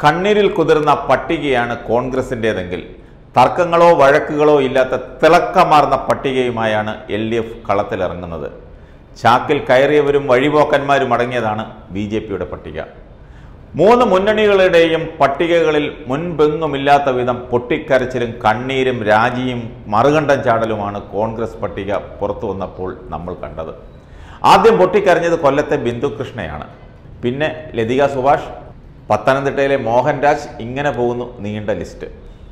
കണ്ണീരിൽ കുതിർന്ന പട്ടികയാണ് കോൺഗ്രസിൻ്റേതെങ്കിൽ തർക്കങ്ങളോ വഴക്കുകളോ ഇല്ലാത്ത തിളക്കമാർന്ന പട്ടികയുമായാണ് എൽ ഡി എഫ് കളത്തിലിറങ്ങുന്നത് ചാക്കിൽ കയറിയവരും വഴിപോക്കന്മാരും അടങ്ങിയതാണ് ബി ജെ പിയുടെ പട്ടിക മൂന്ന് മുന്നണികളുടെയും പട്ടികകളിൽ മുൻപെങ്ങുമില്ലാത്ത വിധം പൊട്ടിക്കരച്ചിലും കണ്ണീരും രാജിയും മറുകണ്ഠം ചാടലുമാണ് കോൺഗ്രസ് പട്ടിക പുറത്തു വന്നപ്പോൾ നമ്മൾ കണ്ടത് ആദ്യം പൊട്ടിക്കരഞ്ഞത് കൊല്ലത്തെ ബിന്ദുകൃഷ്ണയാണ് പിന്നെ ലതിക സുഭാഷ് പത്തനംതിട്ടയിലെ മോഹൻരാജ് ഇങ്ങനെ പോകുന്നു നീണ്ട ലിസ്റ്റ്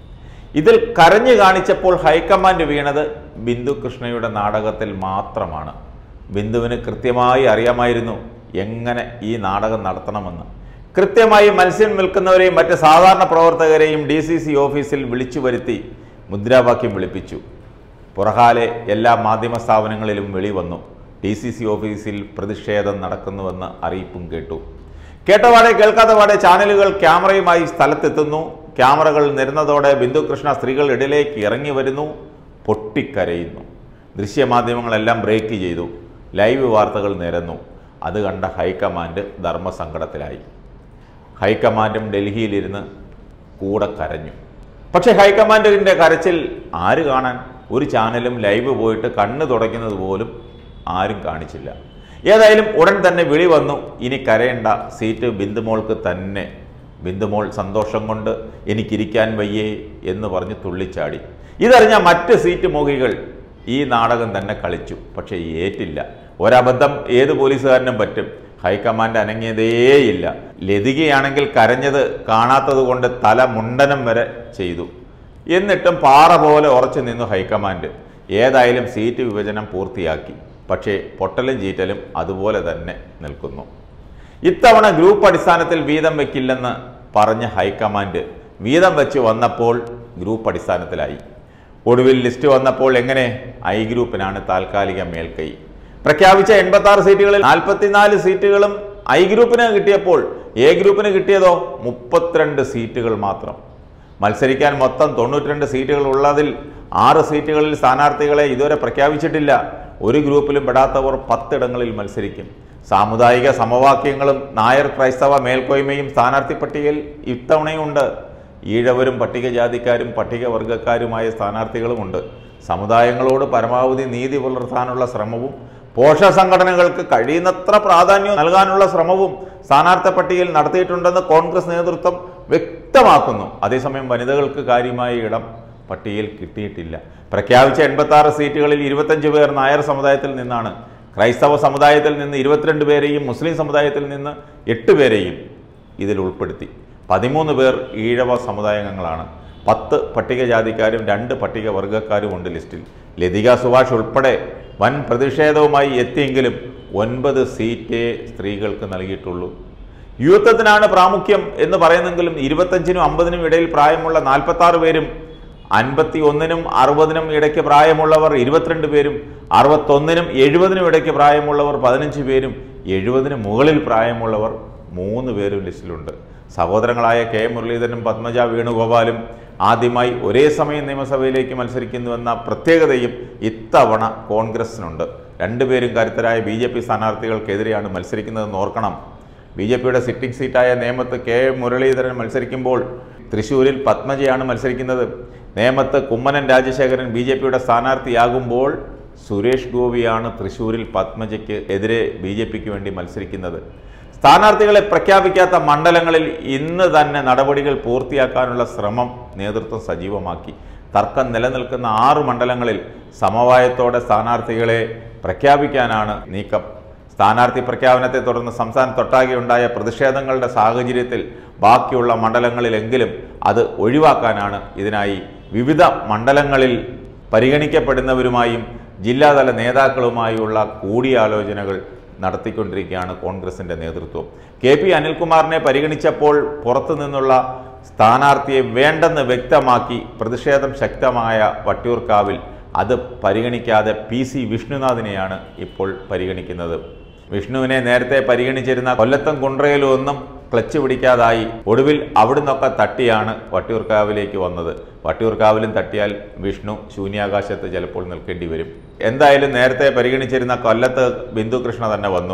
ഇതിൽ കരഞ്ഞു കാണിച്ചപ്പോൾ ഹൈക്കമാൻഡ് വീണത് ബിന്ദുകൃഷ്ണയുടെ നാടകത്തിൽ മാത്രമാണ് ബിന്ദുവിന് കൃത്യമായി അറിയാമായിരുന്നു എങ്ങനെ ഈ നാടകം നടത്തണമെന്ന് കൃത്യമായി മത്സ്യം വിൽക്കുന്നവരെയും മറ്റ് സാധാരണ പ്രവർത്തകരെയും ഡി സി സി ഓഫീസിൽ വിളിച്ചു വരുത്തി മുദ്രാവാക്യം വിളിപ്പിച്ചു പുറകാലെ എല്ലാ മാധ്യമ സ്ഥാപനങ്ങളിലും വെളിവന്നു ഡി സി സി ഓഫീസിൽ പ്രതിഷേധം നടക്കുന്നുവെന്ന് അറിയിപ്പും കേട്ടു കേട്ടപാടെ കേൾക്കാത്ത പാടെ ചാനലുകൾ ക്യാമറയുമായി സ്ഥലത്തെത്തുന്നു ക്യാമറകൾ നിരന്നതോടെ ബിന്ദുകൃഷ്ണ സ്ത്രീകൾ ഇടയിലേക്ക് ഇറങ്ങി വരുന്നു പൊട്ടിക്കരയുന്നു ദൃശ്യമാധ്യമങ്ങളെല്ലാം ബ്രേക്ക് ചെയ്തു ലൈവ് വാർത്തകൾ നിരന്നു അത് കണ്ട ഹൈക്കമാൻഡ് ധർമ്മസങ്കടത്തിലായി ഹൈക്കമാൻഡും ഡൽഹിയിലിരുന്ന് കൂടെ കരഞ്ഞു പക്ഷേ ഹൈക്കമാൻഡിൻ്റെ കരച്ചിൽ ആര് കാണാൻ ഒരു ചാനലും ലൈവ് പോയിട്ട് കണ്ണ് തുടയ്ക്കുന്നത് പോലും ആരും കാണിച്ചില്ല ഏതായാലും ഉടൻ തന്നെ വിളി വന്നു ഇനി കരയേണ്ട സീറ്റ് ബിന്ദുമോൾക്ക് തന്നെ ബിന്ദുമോൾ സന്തോഷം കൊണ്ട് എനിക്കിരിക്കാൻ വയ്യേ എന്ന് പറഞ്ഞ് തുള്ളിച്ചാടി ഇതറിഞ്ഞ മറ്റ് സീറ്റ് മോഹികൾ ഈ നാടകം തന്നെ കളിച്ചു പക്ഷേ ഏറ്റില്ല ഒരബദ്ധം ഏത് പോലീസുകാരനും പറ്റും ഹൈക്കമാൻഡ് അനങ്ങിയതേയില്ല ലതികയാണെങ്കിൽ കരഞ്ഞത് കാണാത്തത് കൊണ്ട് തല മുണ്ടനം വരെ ചെയ്തു എന്നിട്ടും പാറ പോലെ ഉറച്ചു നിന്നു ഹൈക്കമാൻഡ് ഏതായാലും സീറ്റ് വിഭജനം പൂർത്തിയാക്കി പക്ഷേ പൊട്ടലും ചീറ്റലും അതുപോലെ തന്നെ നിൽക്കുന്നു ഇത്തവണ ഗ്രൂപ്പ് അടിസ്ഥാനത്തിൽ വീതം വയ്ക്കില്ലെന്ന് പറഞ്ഞ ഹൈക്കമാൻഡ് വീതം വെച്ച് വന്നപ്പോൾ ഗ്രൂപ്പ് അടിസ്ഥാനത്തിലായി ഒടുവിൽ ലിസ്റ്റ് വന്നപ്പോൾ എങ്ങനെ ഐ ഗ്രൂപ്പിനാണ് താൽക്കാലിക മേൽക്കൈ പ്രഖ്യാപിച്ച എൺപത്തി ആറ് സീറ്റുകളിൽ നാൽപ്പത്തിനാല് സീറ്റുകളും ഐ ഗ്രൂപ്പിന് കിട്ടിയപ്പോൾ എ ഗ്രൂപ്പിന് കിട്ടിയതോ മുപ്പത്തിരണ്ട് സീറ്റുകൾ മാത്രം മത്സരിക്കാൻ മൊത്തം തൊണ്ണൂറ്റിരണ്ട് സീറ്റുകൾ ഉള്ളതിൽ ആറ് സീറ്റുകളിൽ സ്ഥാനാർത്ഥികളെ ഇതുവരെ പ്രഖ്യാപിച്ചിട്ടില്ല ഒരു ഗ്രൂപ്പിലും പെടാത്തവർ പത്തിടങ്ങളിൽ മത്സരിക്കും സാമുദായിക സമവാക്യങ്ങളും നായർ ക്രൈസ്തവ മേൽക്കോയ്മയും സ്ഥാനാർത്ഥി പട്ടികയിൽ ഇത്തവണയുണ്ട് ഈഴവരും പട്ടികജാതിക്കാരും പട്ടികവർഗക്കാരുമായ സ്ഥാനാർത്ഥികളുമുണ്ട് സമുദായങ്ങളോട് പരമാവധി നീതി പുലർത്താനുള്ള ശ്രമവും പോഷക സംഘടനകൾക്ക് കഴിയുന്നത്ര പ്രാധാന്യം നൽകാനുള്ള ശ്രമവും സ്ഥാനാർത്ഥി പട്ടികയിൽ നടത്തിയിട്ടുണ്ടെന്ന് കോൺഗ്രസ് നേതൃത്വം വ്യക്തമാക്കുന്നു അതേസമയം വനിതകൾക്ക് കാര്യമായ ഇടം പട്ടികയിൽ കിട്ടിയിട്ടില്ല പ്രഖ്യാപിച്ച എൺപത്തി ആറ് സീറ്റുകളിൽ ഇരുപത്തഞ്ച് പേർ നായർ സമുദായത്തിൽ നിന്നാണ് ക്രൈസ്തവ സമുദായത്തിൽ നിന്ന് ഇരുപത്തിരണ്ട് പേരെയും മുസ്ലിം സമുദായത്തിൽ നിന്ന് എട്ട് പേരെയും ഇതിൽ ഉൾപ്പെടുത്തി പതിമൂന്ന് പേർ ഈഴവ സമുദായാംഗങ്ങളാണ് പത്ത് പട്ടികജാതിക്കാരും രണ്ട് പട്ടികവർഗക്കാരും ഉണ്ട് ലിസ്റ്റിൽ ലതിക സുഭാഷ് ഉൾപ്പെടെ വൻ പ്രതിഷേധവുമായി എത്തിയെങ്കിലും ഒൻപത് സീറ്റേ സ്ത്രീകൾക്ക് നൽകിയിട്ടുള്ളൂ യുവത്വത്തിനാണ് പ്രാമുഖ്യം എന്ന് പറയുന്നെങ്കിലും ഇരുപത്തഞ്ചിനും അമ്പതിനും ഇടയിൽ പ്രായമുള്ള നാൽപ്പത്തി ആറ് പേരും അൻപത്തി ഒന്നിനും അറുപതിനും ഇടയ്ക്ക് പ്രായമുള്ളവർ ഇരുപത്തിരണ്ട് പേരും അറുപത്തൊന്നിനും എഴുപതിനും ഇടയ്ക്ക് പ്രായമുള്ളവർ പതിനഞ്ച് പേരും എഴുപതിന് മുകളിൽ പ്രായമുള്ളവർ മൂന്ന് പേരും ലിസ്റ്റിലുണ്ട് സഹോദരങ്ങളായ കെ മുരളീധരനും പത്മജ വേണുഗോപാലും ആദ്യമായി ഒരേ സമയം നിയമസഭയിലേക്ക് മത്സരിക്കുന്നുവെന്ന പ്രത്യേകതയും ഇത്തവണ കോൺഗ്രസിനുണ്ട് രണ്ടുപേരും കരുത്തരായ ബി ജെ പി സ്ഥാനാർത്ഥികൾക്കെതിരെയാണ് മത്സരിക്കുന്നതെന്ന് ഓർക്കണം ബി ജെ പിയുടെ സിറ്റിംഗ് സീറ്റായ നേമത്ത് കെ മുരളീധരൻ മത്സരിക്കുമ്പോൾ തൃശ്ശൂരിൽ പത്മജയാണ് മത്സരിക്കുന്നത് നേമത്ത് കുമ്മനം രാജശേഖരൻ ബി ജെ പിയുടെ സ്ഥാനാർത്ഥിയാകുമ്പോൾ സുരേഷ് ഗോപിയാണ് തൃശ്ശൂരിൽ പത്മജയ്ക്ക് എതിരെ ബി ജെ പിക്ക് വേണ്ടി മത്സരിക്കുന്നത് സ്ഥാനാർത്ഥികളെ പ്രഖ്യാപിക്കാത്ത മണ്ഡലങ്ങളിൽ ഇന്ന് തന്നെ നടപടികൾ പൂർത്തിയാക്കാനുള്ള ശ്രമം നേതൃത്വം സജീവമാക്കി തർക്കം നിലനിൽക്കുന്ന ആറ് മണ്ഡലങ്ങളിൽ സമവായത്തോടെ സ്ഥാനാർത്ഥികളെ പ്രഖ്യാപിക്കാനാണ് നീക്കം സ്ഥാനാർത്ഥി പ്രഖ്യാപനത്തെ തുടർന്ന് സംസ്ഥാനത്തൊട്ടാകെ ഉണ്ടായ പ്രതിഷേധങ്ങളുടെ സാഹചര്യത്തിൽ ബാക്കിയുള്ള മണ്ഡലങ്ങളിലെങ്കിലും അത് ഒഴിവാക്കാനാണ് ഇതിനായി വിവിധ മണ്ഡലങ്ങളിൽ പരിഗണിക്കപ്പെടുന്നവരുമായും ജില്ലാതല നേതാക്കളുമായുള്ള കൂടിയാലോചനകൾ നടത്തിക്കൊണ്ടിരിക്കുകയാണ് കോൺഗ്രസിൻ്റെ നേതൃത്വം കെ പി അനിൽകുമാറിനെ പരിഗണിച്ചപ്പോൾ പുറത്തു നിന്നുള്ള സ്ഥാനാർത്ഥിയെ വേണ്ടെന്ന് വ്യക്തമാക്കി പ്രതിഷേധം ശക്തമായ വട്ടിയൂർക്കാവിൽ അത് പരിഗണിക്കാതെ പി സി വിഷ്ണുനാഥിനെയാണ് ഇപ്പോൾ പരിഗണിക്കുന്നത് വിഷ്ണുവിനെ നേരത്തെ പരിഗണിച്ചിരുന്ന കൊല്ലത്തും കുണ്ട്രയിലും ഒന്നും ക്ലച്ച് പിടിക്കാതായി ഒടുവിൽ അവിടുന്നൊക്കെ തട്ടിയാണ് വട്ടിയൂർക്കാവിലേക്ക് വന്നത് വട്ടിയൂർക്കാവിലും തട്ടിയാൽ വിഷ്ണു ശൂന്യാകാശത്ത് ചിലപ്പോൾ നിൽക്കേണ്ടി വരും എന്തായാലും നേരത്തെ പരിഗണിച്ചിരുന്ന കൊല്ലത്ത് ബിന്ദുകൃഷ്ണ തന്നെ വന്നു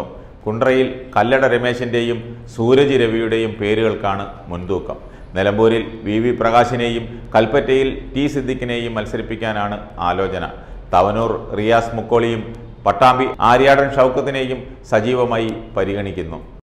കുണ്ട്രയിൽ കല്ലട രമേശിൻ്റെയും സൂരജ് രവിയുടെയും പേരുകൾക്കാണ് മുൻതൂക്കം നിലമ്പൂരിൽ വി വി പ്രകാശിനെയും കൽപ്പറ്റയിൽ ടി സിദ്ദിഖിനെയും മത്സരിപ്പിക്കാനാണ് ആലോചന തവനൂർ റിയാസ് മുക്കോളിയും പട്ടാമ്പി ആര്യാടൻ ഷൗക്കത്തിനെയും സജീവമായി പരിഗണിക്കുന്നു